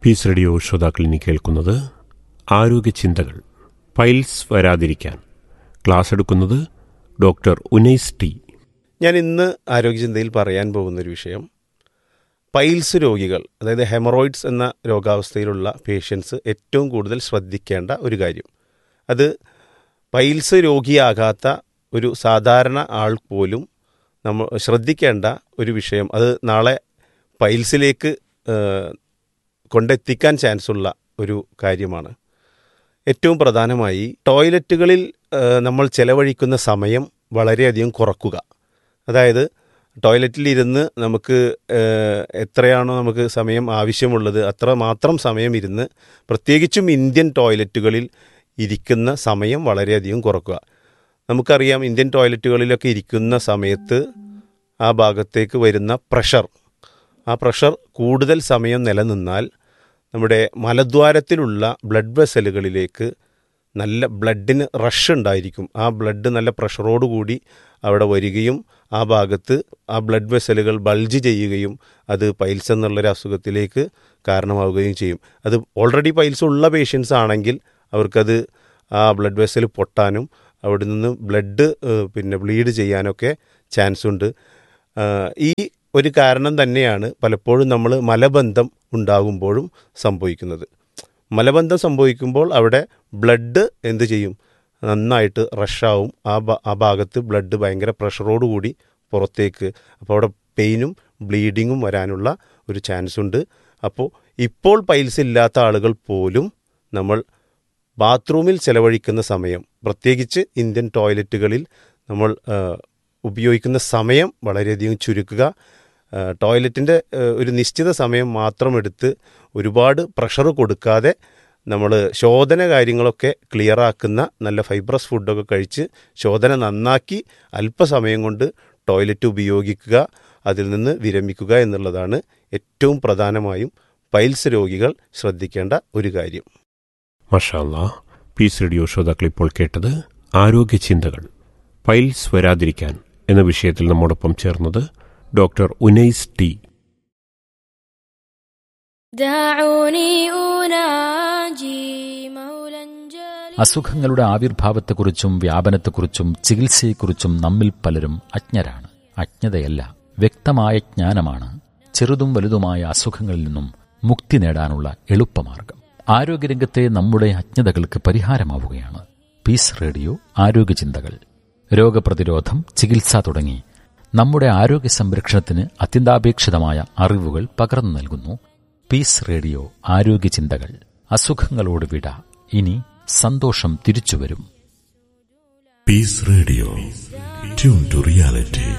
Piece radio ശ്രോതാക്കൾ ഇനി കേൾക്കുന്നത് ആരോഗ്യ ചിന്തകൾ പൈൽസ് വരാതിരിക്കാൻ ക്ലാസ് എടുക്കുന്നത് ഡോക്ടർ ഉനൈസ് ടി ഞാൻ ഇന്ന് ആരോഗ്യചിന്തയിൽ പറയാൻ പോകുന്ന ഒരു വിഷയം പൈൽസ് രോഗികൾ അതായത് ഹെമറോയിഡ്സ് എന്ന രോഗാവസ്ഥയിലുള്ള പേഷ്യൻസ് ഏറ്റവും കൂടുതൽ ശ്രദ്ധിക്കേണ്ട ഒരു കാര്യം അത് പൈൽസ് രോഗിയാകാത്ത ഒരു സാധാരണ ആൾ പോലും നമ്മൾ ശ്രദ്ധിക്കേണ്ട ഒരു വിഷയം അത് നാളെ പൈൽസിലേക്ക് ഏഹ്, കൊണ്ടെത്തിക്കാൻ ചാൻസ് ഉള്ള ഒരു കാര്യമാണ് ഏറ്റവും പ്രധാനമായി ടോയ്ലറ്റുകളിൽ ഏഹ്, നമ്മൾ ചെലവഴിക്കുന്ന സമയം വളരെയധികം കുറക്കുക അതായത് ടോയ്ലറ്റിലിരുന്ന് നമുക്ക് ഏഹ്, എത്രയാണോ നമുക്ക് സമയം ആവശ്യമുള്ളത് അത്ര മാത്രം സമയം ഇരുന്ന് പ്രത്യേകിച്ചും ഇന്ത്യൻ ടോയ്ലറ്റുകളിൽ ഇരിക്കുന്ന സമയം വളരെയധികം കുറക്കുക നമുക്കറിയാം ഇന്ത്യൻ ടോയ്ലറ്റുകളിലൊക്കെ ഇരിക്കുന്ന സമയത്ത് ആ ഭാഗത്തേക്ക് വരുന്ന പ്രഷർ ആ പ്രഷർ കൂടുതൽ സമയം നിലനിന്നാൽ നമ്മുടെ മലദ്വാരത്തിലുള്ള ബ്ലഡ് വെസലുകളിലേക്ക് നല്ല ബ്ലഡിന് റഷ് ഉണ്ടായിരിക്കും ആ ബ്ലഡ് നല്ല പ്രഷറോടുകൂടി അവിടെ വരികയും ആ ഭാഗത്ത് ആ ബ്ലഡ് വെസലുകൾ ബൾജ് ചെയ്യുകയും അത് പൈൽസ് എന്നുള്ളൊരു അസുഖത്തിലേക്ക് കാരണമാവുകയും ചെയ്യും അത് ഓൾറെഡി പൈൽസ് ഉള്ള പേഷ്യൻസ് ആണെങ്കിൽ അവർക്കത് ആ ബ്ലഡ് വെസൽ പൊട്ടാനും അവിടെ നിന്ന് ബ്ലഡ് പിന്നെ ബ്ലീഡ് ചെയ്യാനൊക്കെ ചാൻസ് ഉണ്ട് ആ, ഈ ഒരു കാരണം തന്നെയാണ് പലപ്പോഴും നമ്മൾ മലബന്ധം ഉണ്ടാകുമ്പോഴും സംഭവിക്കുന്നത് മലബന്ധം സംഭവിക്കുമ്പോൾ അവിടെ ബ്ലഡ് എന്ത് ചെയ്യും നന്നായിട്ട് റഷാവും ആ ഭാ- ആ ഭാഗത്ത് ബ്ലഡ് ഭയങ്കര പ്രഷറോടുകൂടി പുറത്തേക്ക് അപ്പോൾ അവിടെ പെയിനും ബ്ലീഡിങ്ങും വരാനുള്ള ഒരു ചാൻസ് ഉണ്ട് അപ്പോൾ ഇപ്പോൾ പൈൽസ് ഇല്ലാത്ത ആളുകൾ പോലും നമ്മൾ ബാത്റൂമിൽ ചെലവഴിക്കുന്ന സമയം പ്രത്യേകിച്ച് ഇന്ത്യൻ ടോയ്ലറ്റുകളിൽ നമ്മൾ ആ, ഉപയോഗിക്കുന്ന സമയം വളരെയധികം ചുരുക്കുക ആ, ടോയ്ലറ്റിൻ്റെ ആ, ഒരു നിശ്ചിത സമയം മാത്രം എടുത്ത് ഒരുപാട് പ്രഷർ കൊടുക്കാതെ നമ്മൾ ശോധന കാര്യങ്ങളൊക്കെ ക്ലിയറാക്കുന്ന നല്ല ഫൈബ്രസ് ഫുഡൊക്കെ കഴിച്ച് ശോധന നന്നാക്കി അല്പസമയം കൊണ്ട് ടോയ്ലറ്റ് ഉപയോഗിക്കുക അതിൽ നിന്ന് വിരമിക്കുക എന്നുള്ളതാണ് ഏറ്റവും പ്രധാനമായും പൈൽസ് രോഗികൾ ശ്രദ്ധിക്കേണ്ട ഒരു കാര്യം മഷാല്ല പീസ് റേഡിയോ ശ്രോതാക്കൾ ഇപ്പോൾ കേട്ടത് ആരോഗ്യ ചിന്തകൾ പൈൽസ് വരാതിരിക്കാൻ എന്ന വിഷയത്തിൽ നമ്മോടൊപ്പം ചേർന്നത് ഡോക്ടർ ഉനൈസ് ടി دعوني أناجي مولا جليلا അസുഖങ്ങളുടെ ആവിർഭാവത്തെക്കുറിച്ചും വ്യാപനത്തെക്കുറിച്ചും ചികിത്സയെക്കുറിച്ചും നമ്മിൽ പലരും അജ്ഞരാണ് അജ്ഞതയല്ല വ്യക്തമായ ജ്ഞാനമാണ് ചെറുതും വലുതുമായ അസുഖങ്ങളിൽ നിന്നും മുക്തി നേടാനുള്ള എളുപ്പമാർഗം ആരോഗ്യരംഗത്തെ നമ്മുടെ അജ്ഞതകൾക്ക് പരിഹാരമാവുകയാണ് പീസ് റേഡിയോ ആരോഗ്യചിന്തകൾ രോഗപ്രതിരോധം ചികിത്സ തുടങ്ങി നമ്മുടെ ആരോഗ്യ സംരക്ഷണത്തിന് അത്യന്താപേക്ഷിതമായ അറിവുകൾ പകർന്നു നൽകുന്നു പീസ് റേഡിയോ ആരോഗ്യചിന്തകൾ അസുഖങ്ങളോട് വിട ഇനി സന്തോഷം തിരിച്ചുവരും Peace Radio. Tune to reality.